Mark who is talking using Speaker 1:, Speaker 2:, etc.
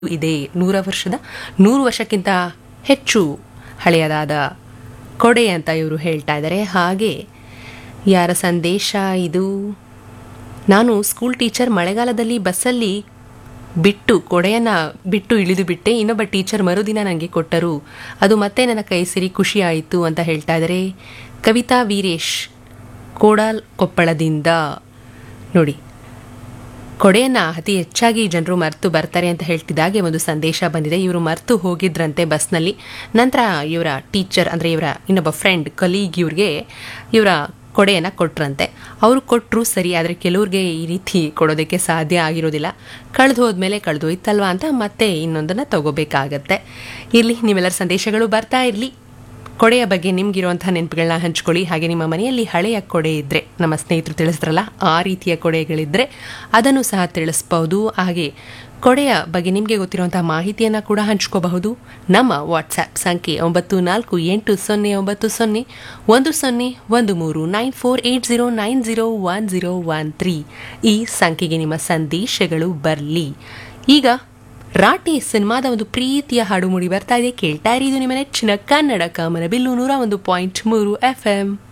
Speaker 1: ಇದೆ ನೂರ ವರ್ಷದ ನೂರು ವರ್ಷಕ್ಕಿಂತ ಹೆಚ್ಚು ಹಳೆಯದಾದ ಕೊಡೆ ಅಂತ ಇವರು ಹೇಳ್ತಾ ಇದ್ದಾರೆ ಹಾಗೆ ಯಾರ ಸಂದೇಶ ಇದು ನಾನು ಸ್ಕೂಲ್ ಟೀಚರ್ ಮಳೆಗಾಲದಲ್ಲಿ ಬಸ್ಸಲ್ಲಿ ಬಿಟ್ಟು ಕೊಡೆಯನ್ನು ಬಿಟ್ಟು ಇಳಿದು ಬಿಟ್ಟೆ ಇನ್ನೊಬ್ಬ ಟೀಚರ್ ಮರುದಿನ ನನಗೆ ಕೊಟ್ಟರು ಅದು ಮತ್ತೆ ನನ್ನ ಕೈ ಸೇರಿ ಖುಷಿ ಆಯಿತು ಅಂತ ಹೇಳ್ತಾ ಇದ್ದಾರೆ ಕವಿತಾ ವೀರೇಶ್ ಕೋಡಾಲ್ ಕೊಪ್ಪಳದಿಂದ ನೋಡಿ ಕೊಡೆಯನ್ನು ಅತಿ ಹೆಚ್ಚಾಗಿ ಜನರು ಮರೆತು ಬರ್ತಾರೆ ಅಂತ ಹೇಳ್ತಿದ್ದಾಗೆ ಒಂದು ಸಂದೇಶ ಬಂದಿದೆ ಇವರು ಮರೆತು ಹೋಗಿದ್ರಂತೆ ಬಸ್ನಲ್ಲಿ ನಂತರ ಇವರ ಟೀಚರ್ ಅಂದರೆ ಇವರ ಇನ್ನೊಬ್ಬ ಫ್ರೆಂಡ್ ಕಲೀಗ್ ಇವ್ರಿಗೆ ಇವರ ಕೊಡೆಯನ್ನು ಕೊಟ್ರಂತೆ ಅವರು ಕೊಟ್ಟರು ಸರಿ ಆದರೆ ಕೆಲವ್ರಿಗೆ ಈ ರೀತಿ ಕೊಡೋದಕ್ಕೆ ಸಾಧ್ಯ ಆಗಿರೋದಿಲ್ಲ ಕಳೆದು ಹೋದ್ಮೇಲೆ ಕಳೆದು ಹೋಯ್ತಲ್ವಾ ಅಂತ ಮತ್ತೆ ಇನ್ನೊಂದನ್ನು ತಗೋಬೇಕಾಗತ್ತೆ ಇರಲಿ ನಿಮ್ಮೆಲ್ಲರ ಸಂದೇಶಗಳು ಬರ್ತಾ ಇರಲಿ ಕೊಡೆಯ ಬಗ್ಗೆ ನಿಮ್ಗಿರುವಂತಹ ನೆನಪುಗಳನ್ನ ಹಂಚ್ಕೊಳ್ಳಿ ಹಾಗೆ ನಿಮ್ಮ ಮನೆಯಲ್ಲಿ ಹಳೆಯ ಕೊಡೆ ಇದ್ದರೆ ನಮ್ಮ ಸ್ನೇಹಿತರು ತಿಳಿಸಿದ್ರಲ್ಲ ಆ ರೀತಿಯ ಕೊಡೆಗಳಿದ್ದರೆ ಅದನ್ನು ಸಹ ತಿಳಿಸ್ಬೋದು ಹಾಗೆ ಕೊಡೆಯ ಬಗ್ಗೆ ನಿಮಗೆ ಗೊತ್ತಿರುವಂತಹ ಮಾಹಿತಿಯನ್ನು ಕೂಡ ಹಂಚ್ಕೋಬಹುದು ನಮ್ಮ ವಾಟ್ಸ್ಆ್ಯಪ್ ಸಂಖ್ಯೆ ಒಂಬತ್ತು ನಾಲ್ಕು ಎಂಟು ಸೊನ್ನೆ ಒಂಬತ್ತು ಸೊನ್ನೆ ಒಂದು ಸೊನ್ನೆ ಒಂದು ಮೂರು nine four eight zero nine zero one zero one three ಈ ಸಂಖ್ಯೆಗೆ ನಿಮ್ಮ ಸಂದೇಶಗಳು ಬರಲಿ ಈಗ ರಾಟಿ ಸಿನಿಮಾದ ಒಂದು ಪ್ರೀತಿಯ ಹಾಡು ಮೂಡಿ ಬರ್ತಾ ಇದೆ ಕೇಳ್ತಾ ಇರಿ ಇದು ನಿಮ್ಮ ನೆಚ್ಚಿನ ಕನ್ನಡ ಕಾಮನ ಬಿಲ್ಲು ನೂರ ಒಂದು ಪಾಯಿಂಟ್ ಮೂರು ಎಫ್ ಎಂ